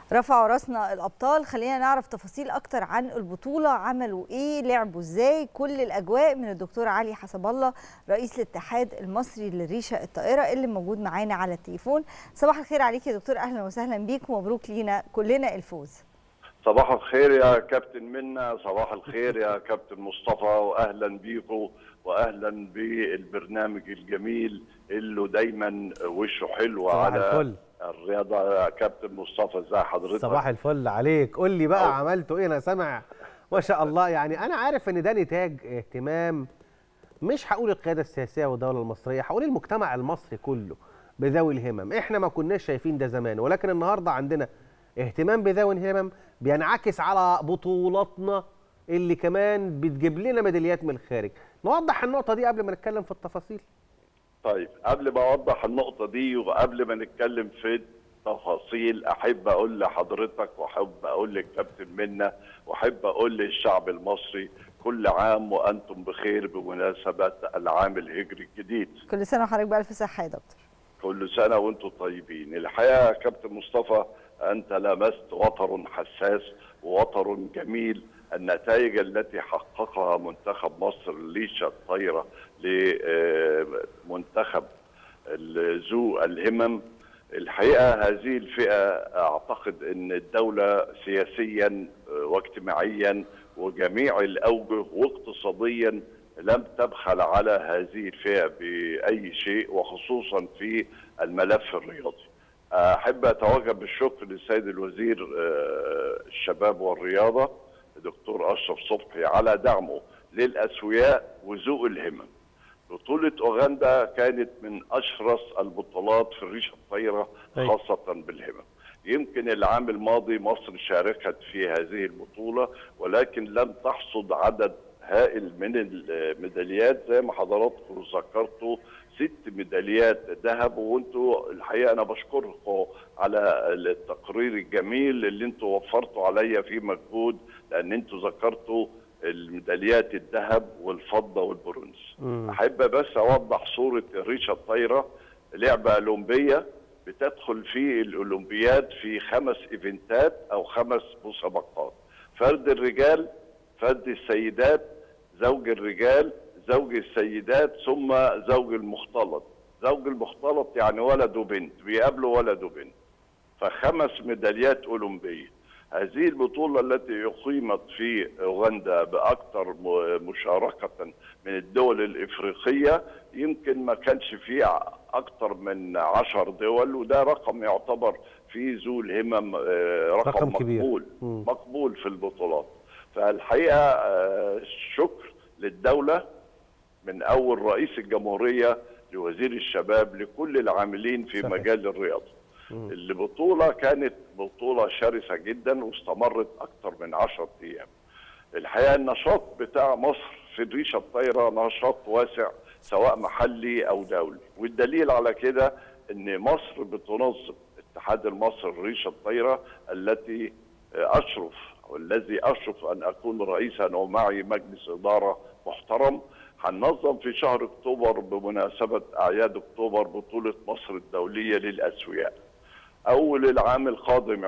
رفعوا راسنا الابطال خلينا نعرف تفاصيل اكتر عن البطوله عملوا ايه لعبوا ازاي كل الاجواء من الدكتور علي حسب الله رئيس الاتحاد المصري للريشه الطائره اللي موجود معانا على التليفون صباح الخير عليك يا دكتور اهلا وسهلا بيك ومبروك لينا كلنا الفوز صباح الخير يا كابتن منا صباح الخير يا كابتن مصطفى واهلا بيكم واهلا بالبرنامج الجميل اللي دايما وشه حلو صباح على الفل. الرياضه يا كابتن مصطفى ازي حضرتك صباح الفل عليك قول لي بقى أو. عملتوا ايه انا سامع ما شاء الله يعني انا عارف ان ده نتاج اهتمام مش هقول القياده السياسيه والدوله المصريه هقول المجتمع المصري كله بذوي الهمم احنا ما كناش شايفين ده زمان ولكن النهارده عندنا اهتمام بذوي الهمم بينعكس على بطولاتنا اللي كمان بتجيب لنا ميداليات من الخارج نوضح النقطه دي قبل ما نتكلم في التفاصيل طيب قبل ما اوضح النقطه دي وقبل ما نتكلم في التفاصيل احب اقول لحضرتك واحب اقول للكابتن منا واحب اقول للشعب المصري كل عام وانتم بخير بمناسبه العام الهجري الجديد كل سنه وحضرتك بالف صحه يا دكتور كل سنة وانتم طيبين الحقيقة يا كابتن مصطفى أنت لمست وتر حساس ووتر جميل النتائج التي حققها منتخب مصر ليشة الطايرة لمنتخب ذو الهمم الحقيقة هذه الفئة أعتقد أن الدولة سياسيا واجتماعيا وجميع الأوجه واقتصاديا لم تبخل على هذه الفئة بأي شيء وخصوصا في الملف الرياضي أحب أتوجه بالشكر للسيد الوزير آه، الشباب والرياضة الدكتور أشرف صبحي على دعمه للأسوياء وذوي الهمم بطولة أوغندا كانت من أشرس البطولات في الريشة الطايرة أي. خاصة بالهمم يمكن العام الماضي مصر شاركت في هذه البطولة ولكن لم تحصد عدد هائل من الميداليات زي ما حضراتكم ذكرتوا ست ميداليات ذهب وانتوا الحقيقه انا بشكركم على التقرير الجميل اللي انتوا وفرتوا عليا فيه مجهود لان انتوا ذكرتوا الميداليات الذهب والفضه والبرونز. مم. احب بس اوضح صوره الريشه الطايره لعبه اولمبيه بتدخل في الاولمبياد في خمس ايفنتات او خمس مسابقات فرد الرجال فرد السيدات زوج الرجال زوج السيدات ثم زوج المختلط زوج المختلط يعني ولد وبنت بيقابلوا ولد وبنت فخمس ميداليات أولمبية هذه البطولة التي أقيمت في أوغندا بأكثر م- مشاركة من الدول الإفريقية يمكن ما كانش فيه أكثر من عشر دول وده رقم يعتبر في ذو الهمم آه، رقم, رقم كبير. مقبول مم. مقبول في البطولات فالحقيقة آه، الشكر للدولة من أول رئيس الجمهورية لوزير الشباب لكل العاملين في صحيح. مجال الرياضة البطولة كانت بطولة شرسة جدا واستمرت أكثر من 10 أيام الحقيقة النشاط بتاع مصر في الريشة الطايرة نشاط واسع سواء محلي أو دولي والدليل على كده أن مصر بتنظم اتحاد المصري للريشة الطايرة التي أشرف والذي أشرف أن أكون رئيسا ومعي مجلس إدارة محترم هننظم في شهر أكتوبر بمناسبة أعياد أكتوبر بطولة مصر الدولية للأسوياء أول العام القادم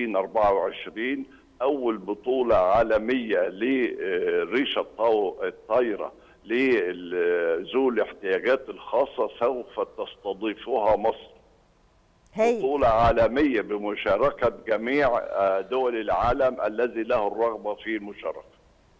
2024 أول بطولة عالمية لريشة الطو- الطايرة لذو الاحتياجات الخاصة سوف تستضيفها مصر هاي بطولة عالمية بمشاركة جميع آه، دول العالم الذي له الرغبة في المشاركة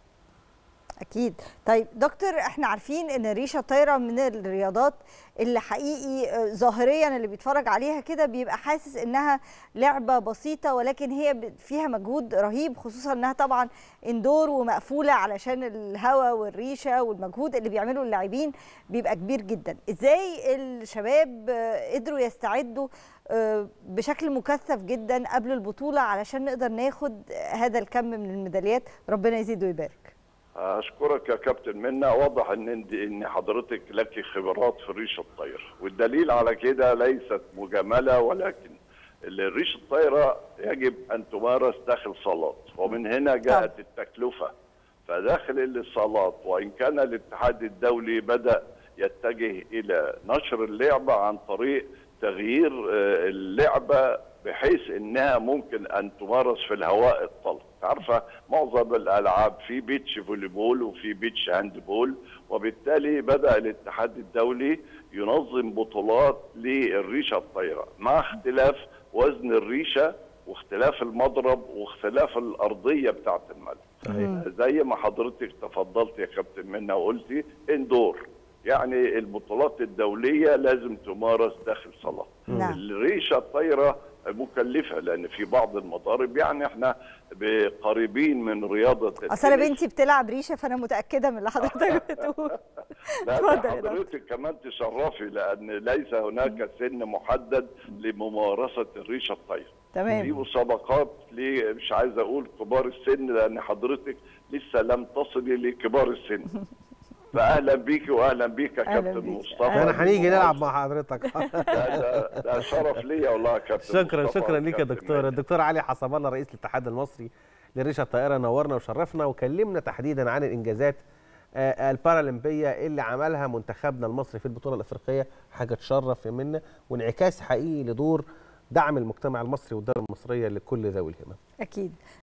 اكيد طيب دكتور احنا عارفين ان الريشه الطايره من الرياضات اللي حقيقي آه، ظاهريا اللي بيتفرج عليها كده بيبقى حاسس انها لعبه بسيطه ولكن هي ب- فيها مجهود رهيب خصوصا انها طبعا اندور ومقفوله علشان الهواء والريشه والمجهود اللي بيعمله اللاعبين بيبقى كبير جدا ازاي الشباب آه، قدروا يستعدوا آه، بشكل مكثف جدا قبل البطوله علشان نقدر ناخد هذا الكم من الميداليات ربنا يزيد ويبارك أشكرك يا كابتن منا واضح إن إن حضرتك لك خبرات في الريش الطايرة والدليل على كده ليست مجاملة ولكن الريش الطايرة يجب أن تمارس داخل صالات ومن هنا جاءت التكلفة فداخل الصالات وإن كان الاتحاد الدولي بدأ يتجه إلى نشر اللعبة عن طريق تغيير آه، اللعبة بحيث انها ممكن ان تمارس في الهواء الطلق عارفه معظم الالعاب في بيتش فولي بول وفي بيتش هاند بول وبالتالي بدا الاتحاد الدولي ينظم بطولات للريشه الطايره مع اختلاف وزن الريشه واختلاف المضرب واختلاف الارضيه بتاعه الملعب صحيح. زي ما حضرتك تفضلت يا كابتن منى وقلتي اندور يعني البطولات الدوليه لازم تمارس داخل صاله نعم. الريشه الطايره مكلفه لان في بعض المضارب يعني احنا قريبين من رياضه اصل انا التنس. بنتي بتلعب ريشه فانا متاكده من اللي حضرتك بتقول لا اتفضل ده يا دكتور. حضرتك كمان تشرفي لان ليس هناك سن محدد لممارسه الريشه الطايره دي تمام مسابقات ل مش عايز اقول كبار السن لان حضرتك لسه لم تصلي لكبار السن فاهلا بيكي واهلا بيك يا أهلا كابتن بيك. مصطفى أهلا احنا هنيجي نلعب مع حضرتك ده, ده, ده شرف ليا والله يا كابتن شكرا مصطفى شكرا ليك يا وكابتن دكتور ماجد. الدكتور علي حسب الله رئيس الاتحاد المصري لريشه الطائره نورنا وشرفنا وكلمنا تحديدا عن الانجازات آه، البارالمبيه اللي عملها منتخبنا المصري في البطوله الافريقيه حاجه تشرف منا وانعكاس حقيقي لدور دعم المجتمع المصري والدوله المصريه لكل ذوي الهمم اكيد